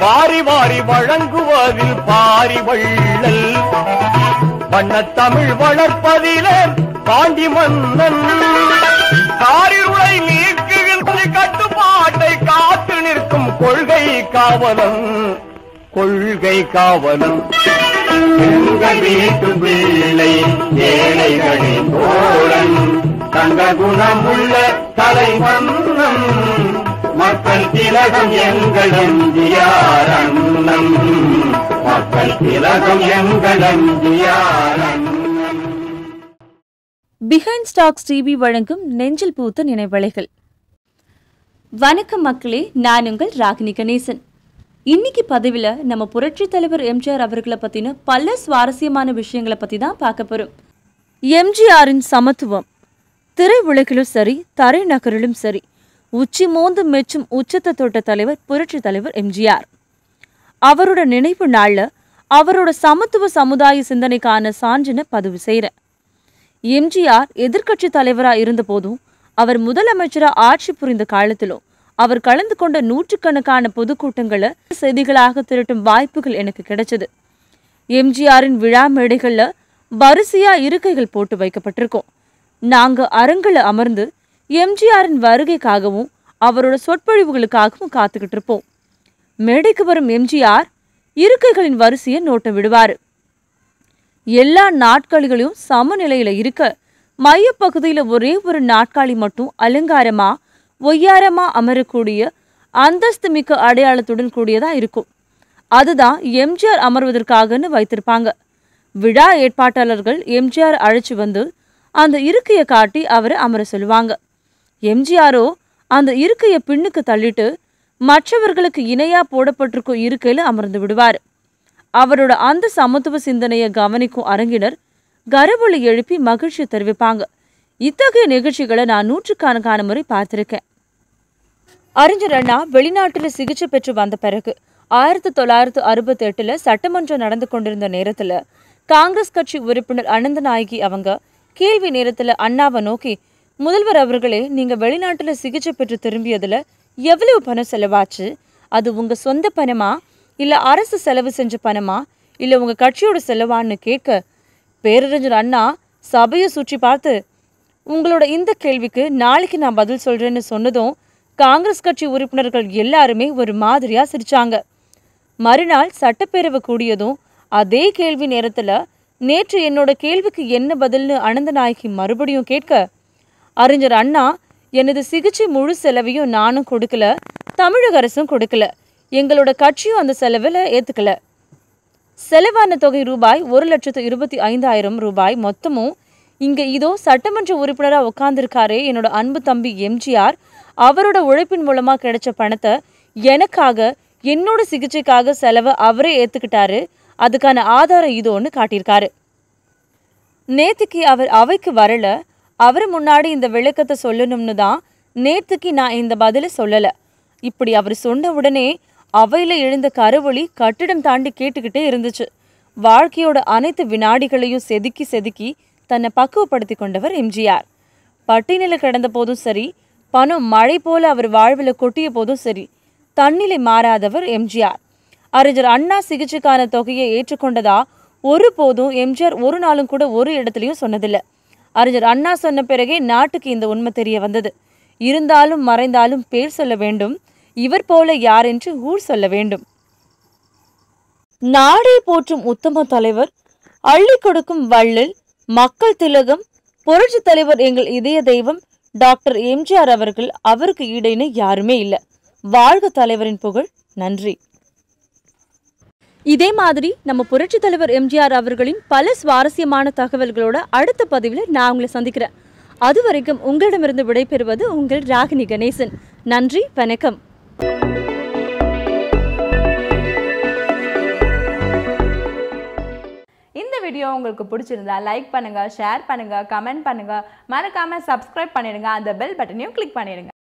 வாரி வாரி வழங்குவதில் பாரி வள்ளல் வண்ணத்தமிழ் வளர்ப்பதிலே பாண்டி மன்னன் காரிருளை நீக்குகின்ற கட்டுப்பாட்டை காத்து நிற்கும் கொள்கை காவலன் கொள்கை காவலன் எங்கள் வீட்டு பிள்ளை ஏழைகளின் தோழன் தங்க குணமுள்ள தலைவண்ணம் மக்கள் திலகம் எங்கள் எம்ஜிஆர் அண்ணன் மக்கள் திலகம் எங்கள் எம்ஜிஆர் அண்ணன் பிஹைண்ட் ஸ்டாக்ஸ் டிவி வழங்கும் நெஞ்சில் பூத்த நினைவலைகள் வணக்கம் மக்களே நான் உங்கள் ராகினி கணேசன் இன்னைக்கு பதிவில் நம்ம புரட்சி தலைவர் எம்ஜிஆர் அவர்களை பற்றின பல சுவாரஸ்யமான விஷயங்களை பற்றி தான் பார்க்க போகிறோம் எம்ஜிஆரின் சமத்துவம் திரை உலகிலும் சரி தரை நகரிலும் சரி உச்சி மோந்து மெச்சும் உச்சத்தை தொட்ட தலைவர் புரட்சி தலைவர் எம்ஜிஆர் அவரோட நினைவு நாள்ல அவரோட சமத்துவ சமுதாய சிந்தனைக்கான சான்றினை பதிவு செய்கிறேன் எம்ஜிஆர் எதிர்க்கட்சி தலைவரா இருந்தபோதும் அவர் முதலமைச்சரா ஆட்சி புரிந்த காலத்திலும் அவர் கலந்து கொண்ட நூற்றுக்கணக்கான பொதுக்கூட்டங்களை செய்திகளாக திரட்டும் வாய்ப்புகள் எனக்கு கிடைச்சது எம்ஜிஆரின் விழா மேடைகள்ல வரிசையா இருக்கைகள் போட்டு வைக்கப்பட்டிருக்கோம் நாங்க அரங்குல அமர்ந்து எம்ஜிஆரின் வருகைக்காகவும் அவரோட சொற்பொழிவுகளுக்காகவும் காத்துக்கிட்டு இருப்போம் மேடைக்கு வரும் எம்ஜிஆர் இருக்கைகளின் வரிசையை நோட்டம் விடுவாரு எல்லா நாட்காலிகளையும் சமநிலையில இருக்க மையப்பகுதியில ஒரே ஒரு நாட்காலி மட்டும் அலங்காரமா ஒய்யாரமா அமரக்கூடிய அந்தஸ்து மிக்க அடையாளத்துடன் கூடியதா இருக்கும் அதுதான் எம்ஜிஆர் அமர்வதற்காகன்னு வைத்திருப்பாங்க விழா ஏற்பாட்டாளர்கள் எம்ஜிஆர் அழைச்சு வந்து அந்த இருக்கையை காட்டி அவரை அமர சொல்லுவாங்க எம்ஜிஆரோ அந்த இருக்கையை பின்னுக்கு தள்ளிட்டு மற்றவர்களுக்கு இணையா போடப்பட்டிருக்கும் இருக்கையில அமர்ந்து விடுவார் அவரோட அந்த சமத்துவ சிந்தனையை கவனிக்கும் அரங்கினர் கரவொலி எழுப்பி மகிழ்ச்சி தெரிவிப்பாங்க இத்தகைய நிகழ்ச்சிகளை நான் நூற்றுக்கணக்கான முறை பார்த்திருக்கேன் அறிஞர் அண்ணா வெளிநாட்டில் சிகிச்சை பெற்று வந்த பிறகு ஆயிரத்தி தொள்ளாயிரத்து அறுபத்தி எட்டுல சட்டமன்றம் நடந்து கொண்டிருந்த நேரத்துல காங்கிரஸ் கட்சி உறுப்பினர் அனந்தநாயகி அவங்க கேள்வி நேரத்துல அண்ணாவை நோக்கி முதல்வர் அவர்களே நீங்க வெளிநாட்டுல சிகிச்சை பெற்று திரும்பியதுல எவ்வளவு பணம் செலவாச்சு அது உங்க சொந்த பணமா இல்ல அரசு செலவு செஞ்ச பணமா இல்ல உங்க கட்சியோட செலவான்னு கேட்க பேரறிஞர் அண்ணா சபையை சுற்றி பார்த்து உங்களோட இந்த கேள்விக்கு நாளைக்கு நான் பதில் சொல்றேன்னு சொன்னதும் காங்கிரஸ் கட்சி உறுப்பினர்கள் எல்லாருமே ஒரு மாதிரியா சிரிச்சாங்க மறுநாள் சட்டப்பேரவை கூடியதும் அதே கேள்வி நேரத்துல நேற்று என்னோட கேள்விக்கு என்ன பதில்னு அனந்தநாயகி மறுபடியும் கேட்க அறிஞர் அண்ணா எனது சிகிச்சை முழு செலவையும் நானும் கொடுக்கல தமிழக அரசும் கொடுக்கல எங்களோட கட்சியும் அந்த செலவில் ஏத்துக்கல செலவான தொகை ரூபாய் ஒரு லட்சத்து இருபத்தி ஐந்தாயிரம் ரூபாய் மொத்தமும் இங்க இதோ சட்டமன்ற உறுப்பினரா உட்கார்ந்திருக்காரே என்னோட அன்பு தம்பி எம்ஜிஆர் அவரோட உழைப்பின் மூலமா கிடைச்ச பணத்தை எனக்காக என்னோட சிகிச்சைக்காக செலவை அவரே ஏத்துக்கிட்டாரு அதுக்கான ஆதாரம் இதோன்னு காட்டியிருக்காரு நேத்துக்கு அவர் அவைக்கு வரல அவர் முன்னாடி இந்த விளக்கத்தை சொல்லணும்னு தான் நேத்துக்கு நான் இந்த பதிலை சொல்லல இப்படி அவர் சொன்ன உடனே அவையில எழுந்த கருவொளி கட்டிடம் தாண்டி கேட்டுக்கிட்டே இருந்துச்சு வாழ்க்கையோட அனைத்து வினாடிகளையும் செதுக்கி செதுக்கி தன்னை பக்குவப்படுத்தி கொண்டவர் எம்ஜிஆர் பட்டினில கிடந்த போதும் சரி பணம் மழை போல அவர் வாழ்வில் கொட்டிய போதும் சரி தன்னிலை மாறாதவர் எம்ஜிஆர் அறிஞர் அண்ணா சிகிச்சைக்கான தொகையை ஏற்றுக்கொண்டதா ஒருபோதும் எம்ஜிஆர் ஒரு நாளும் கூட ஒரு இடத்துலையும் சொன்னதில்லை அறிஞர் அண்ணா சொன்ன பிறகே நாட்டுக்கு இந்த உண்மை தெரிய வந்தது இருந்தாலும் மறைந்தாலும் பேர் சொல்ல வேண்டும் இவர் போல யார் என்று ஊர் சொல்ல வேண்டும் நாடே போற்றும் உத்தம தலைவர் அள்ளி கொடுக்கும் வள்ளல் மக்கள் திலகம் புரட்சி தலைவர் எங்கள் இதய தெய்வம் டாக்டர் எம்ஜிஆர் அவர்கள் அவருக்கு ஈடுன்னு யாருமே இல்லை வாழ்க தலைவரின் புகழ் நன்றி இதே மாதிரி நம்ம புரட்சி தலைவர் எம்ஜிஆர் அவர்களின் பல சுவாரஸ்யமான தகவல்களோட அடுத்த பதிவில் நான் உங்களை சந்திக்கிறேன் அது வரைக்கும் உங்களிடமிருந்து விடைபெறுவது உங்கள் ராகினி கணேசன் நன்றி வணக்கம் இந்த வீடியோ உங்களுக்கு பிடிச்சிருந்தா லைக் பண்ணுங்க ஷேர் பண்ணுங்க கமெண்ட் பண்ணுங்க மறக்காம சப்ஸ்கிரைப் பண்ணிடுங்க அந்த பெல் பட்டனையும் கிளிக் பண்ணிடுங்க